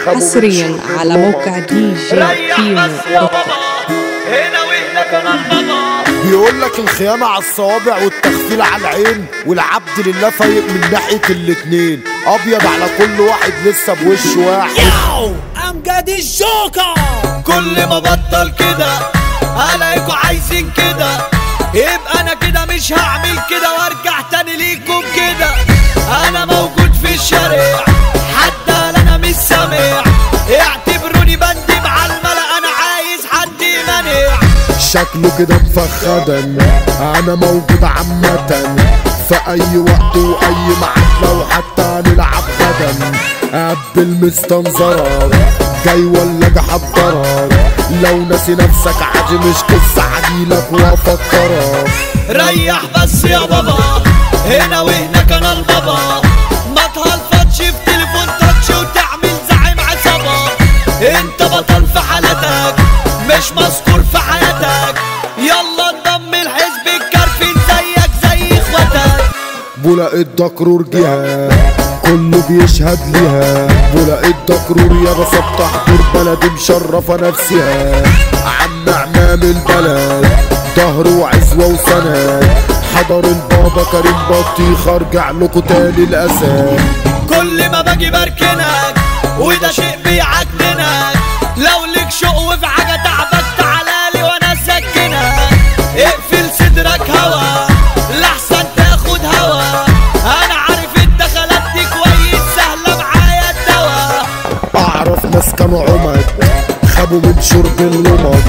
حصريا على موقع دي جي كيمو دوت كوم هنا وهناك انا البابا بيقول لك الخيانة على الصوابع والتخفيل على العين والعبد لله فايق من ناحية الاتنين أبيض على كل واحد لسه بوش واحد ياو امجد الجوكر كل ما بطل كده الاقيكوا عايزين كده يبقى انا كده مش هعمل كده وارجع تاني ليكم كده انا موجود في الشارع حتى انا مش سامع اعتبروني بندم على الملأ انا عايز حد يمنع شكله كده مفخدا أنا موجود عامة في أي وقت وأي ميعاد لو حتى هنلعب غدا قبل مستنظرك جاي ولا جحضرك لو ناسي نفسك عادي مش قصة عجيلك وافكرك ريح بس يا بابا هنا وهناك انا البابا ما تهلفطش في تليفون تاتش وتعمل زعيم عصابة انت بطل في حالتك مش مذكور في حياتك يلا انضم الحزب الكرفين زيك زي اخواتك بولا الدكرور جهة كله بيشهد ليها بولا الدكرور يا بسط تحضر بلدي مشرفة نفسها عم عمام البلد ظهر وعزوة وسند حضر البابا كريم بطيخ ارجع لكم تاني الاسد كل ما باجي بركنك وده شيء بيعجنك لو ليك شوق في حاجة تعبك تعالالي وانا اسكنك اقفل صدرك هوا لحسن تاخد هوا انا عارف الدخلات دي كويس سهلة معايا الدوا اعرف ناس كانوا عمد خابوا من شرب اللمض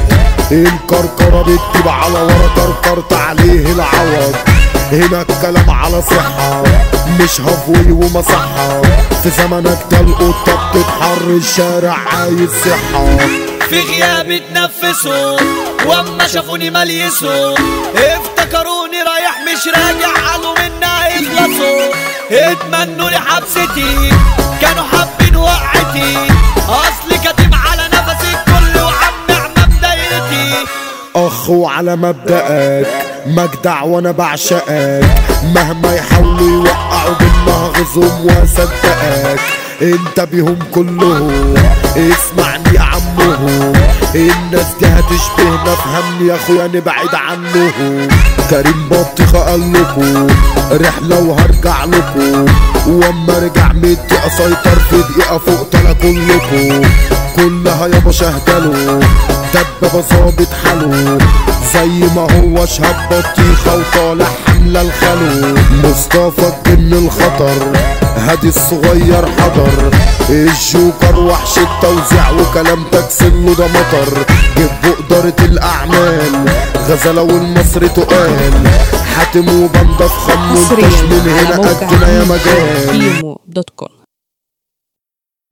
الكركرة بتجيب على ورا كركرت عليه العوض هنا الكلام على صحة مش هفوي ومصحة في زمنك ده القطة بتتحر الشارع عايز صحة في غيابي اتنفسوا واما شافوني مليسوا افتكروني رايح مش راجع قالوا منا يخلصوا اتمنوا لي حبستي كانوا حابين وقعتي اصلي كاتم على نفسي الكل وعم عمام دايرتي اخ وعلى مبدأك مجدع وانا بعشقك مهما يحاولوا يوقعوا بينا غزهم واصدقك انت بيهم كلهم اسمعني يا عمهم الناس دي هتشبهنا فهمني يا اخويا نبعد عنهم كريم بطيخة قال لكم رحلة وهرجع لكم واما رجع مدي اسيطر في دقيقة فوق تلا كلكم كلها يابا شهدله دبابة ظابط حاله زي ما هو شهاب بطيخة وطالع حملة الخلو مصطفى الجن الخطر هادي الصغير حضر الجوكر وحش التوزيع وكلام تكسله ده مطر جيب بقدرة الأعمال غزلة والمصري تقال حاتم وبنضف خم حصريا وانتش من على هنا موقع قدنا يا دي جي مجال كيمو دوت كوم